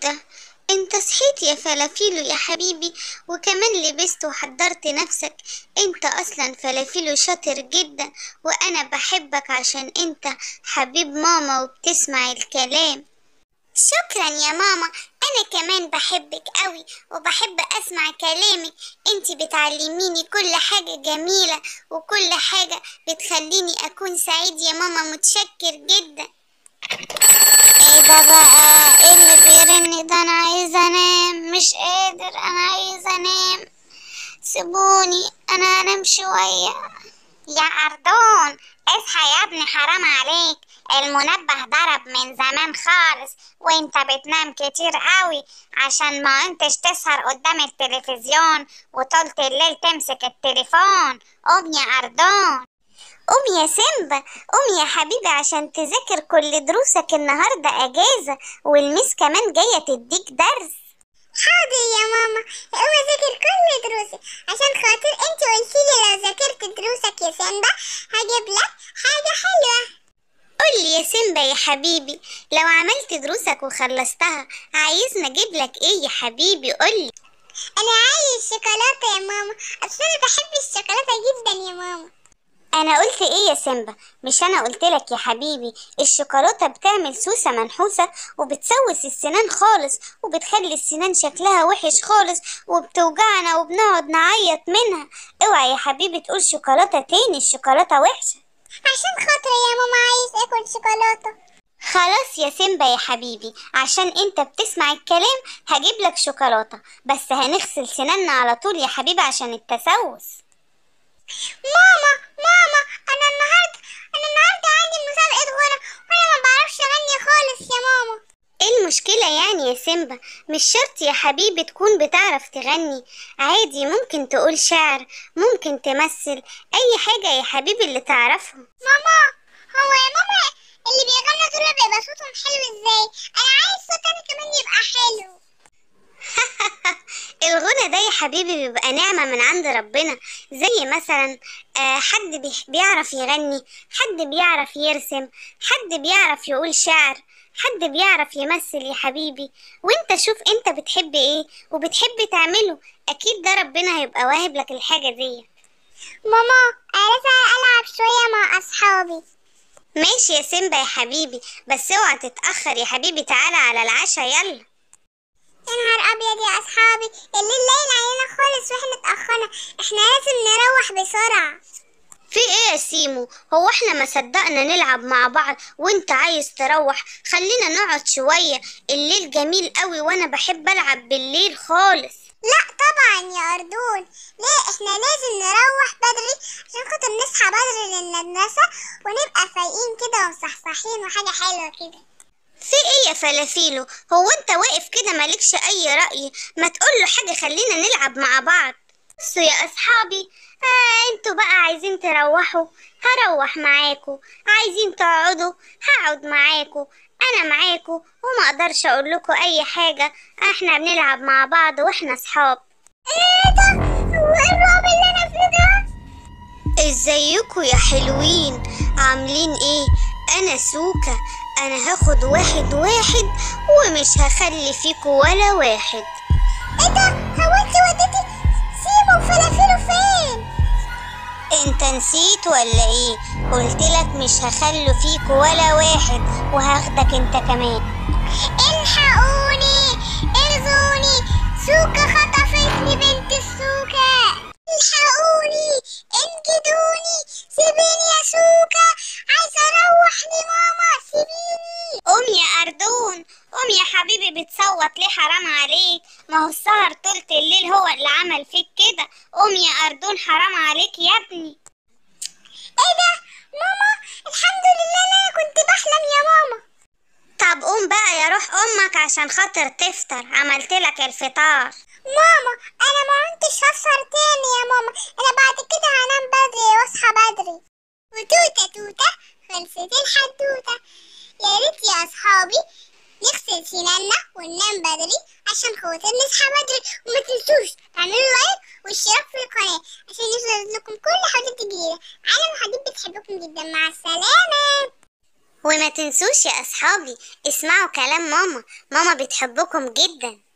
ده انت صحيت يا فلافيلو يا حبيبي وكمان لبست وحضرت نفسك انت اصلا فلافيلو شاطر جدا وانا بحبك عشان انت حبيب ماما وبتسمع الكلام شكرا يا ماما انا كمان بحبك قوي وبحب اسمع كلامك انت بتعلميني كل حاجة جميلة وكل حاجة بتخليني اكون سعيد يا ماما متشكر جدا ايه ده بقى ايه اللي بيرن ده انا عايزه انام مش قادر انا عايزه انام سيبوني انا انام شويه يا أردون اصحى يا ابني حرام عليك المنبه ضرب من زمان خالص وانت بتنام كتير قوي عشان ما انتش تسهر قدام التلفزيون وطولة الليل تمسك التليفون قوم يا أردون قوم يا سيمبا قوم يا حبيبي عشان تذاكر كل دروسك النهاردة أجازة والميس كمان جاية تديك درس حاضر يا ماما اقوم اذاكر كل دروسي عشان خاطر انت قلتيلي لو ذاكرت دروسك يا سامبا هجيب لك حاجة حلوة قولي يا سيمبا يا حبيبي لو عملت دروسك وخلصتها عايزني اجيب لك ايه يا حبيبي قولي انا عايز شوكولاتة يا ماما اصل انا بحب الشوكولاتة جدا يا ماما انا قلت ايه يا سيمبا مش انا قلت لك يا حبيبي الشوكولاته بتعمل سوسه منحوسه وبتسوس السنان خالص وبتخلي السنان شكلها وحش خالص وبتوجعنا وبنقعد نعيط منها اوعى يا حبيبي تقول شوكولاته تاني الشوكولاته وحشه عشان خاطر يا ماما عايز اكل شوكولاتة خلاص يا سيمبا يا حبيبي عشان انت بتسمع الكلام هجيب لك شوكولاته بس هنغسل سناننا على طول يا حبيبي عشان التسوس ماما ماما انا النهارده انا النهارده عندي مسابقة غنى وانا ما بعرفش اغني خالص يا ماما ايه المشكلة يعني يا سيمبا مش شرط يا حبيبي تكون بتعرف تغني عادي ممكن تقول شعر ممكن تمثل اي حاجة يا حبيبي اللي تعرفه ماما هو يا ماما اللي بيغنوا دول بيبقى صوتهم حلو ازاي انا عايز صوت انا كمان يبقى حلو الغنى ده يا حبيبي بيبقى نعمة من عند ربنا زي مثلا آه، حد بي- بيعرف يغني حد بيعرف يرسم حد بيعرف يقول شعر حد بيعرف يمثل يا حبيبي وانت شوف انت بتحب ايه وبتحب تعمله اكيد ده ربنا هيبقى واهب لك الحاجة دي ماما عايزة العب شوية مع اصحابي ماشي يا سيمبا يا حبيبي بس اوعى تتأخر يا حبيبي تعالى على العشاء يلا يا نهار ابيض يا اصحابي الليل ليل علينا خالص واحنا اتاخرنا احنا لازم نروح بسرعه في ايه يا سيمو هو احنا ما صدقنا نلعب مع بعض وانت عايز تروح خلينا نقعد شوية الليل جميل قوي وانا بحب العب بالليل خالص لا طبعا يا اردون ليه احنا لازم نروح بدري عشان خاطر نصحى بدري للمدرسه ونبقى فايقين كده ومصحصحين وحاجه حلوه كده في ايه يا فلافيلو هو انت واقف كده مالكش اي رأي ما تقوله حاجة خلينا نلعب مع بعض بصوا يا اصحابي آه انتوا بقى عايزين تروحوا هروح معاكوا عايزين تقعدوا هقعد معاكوا انا معاكوا وما اقدرش اقول لكم اي حاجة احنا بنلعب مع بعض واحنا اصحاب ايه ده هو ايه الرعب اللي انا فيه ده ازيكوا يا حلوين عاملين ايه انا سوكا انا هاخد واحد واحد ومش هخلي فيكوا ولا واحد ايه ده هو انت وديتي سيمو وفلافيلو فين انت نسيت ولا ايه قلتلك مش هخلي فيكوا ولا واحد وهاخدك انت كمان الحقوني ارزوني سوكا خطفتني بنت السوكا الحقوني انجدوني سيبيني يا سوكا عايزه اروح لماما سيبيني قوم يا أردون قوم يا حبيبي بتصوت ليه حرام عليك ما هو السهر طولة الليل هو اللي عمل فيك كده قوم يا أردون حرام عليك يا ابني ايه ده ماما الحمد لله إن انا كنت بحلم يا ماما طب قوم بقى يا روح أمك عشان خاطر تفطر عملت لك الفطار ماما انا ما كنتش هسهر تاني يا ماما انا بعد كده هنام بدري واصحى بدري وتوتة توتة خلصت الحدوتة يا ريت يا اصحابي نغسل سنانا وننام بدري عشان خاطر نصحى بدري وما تنسوش تعملوا لايك واشتراك في القناة عشان يوصل لكم كل حاجات جديدة عالم حبيب بتحبكم جدا مع السلامة وما تنسوش يا أصحابي اسمعوا كلام ماما ماما بتحبكم جدا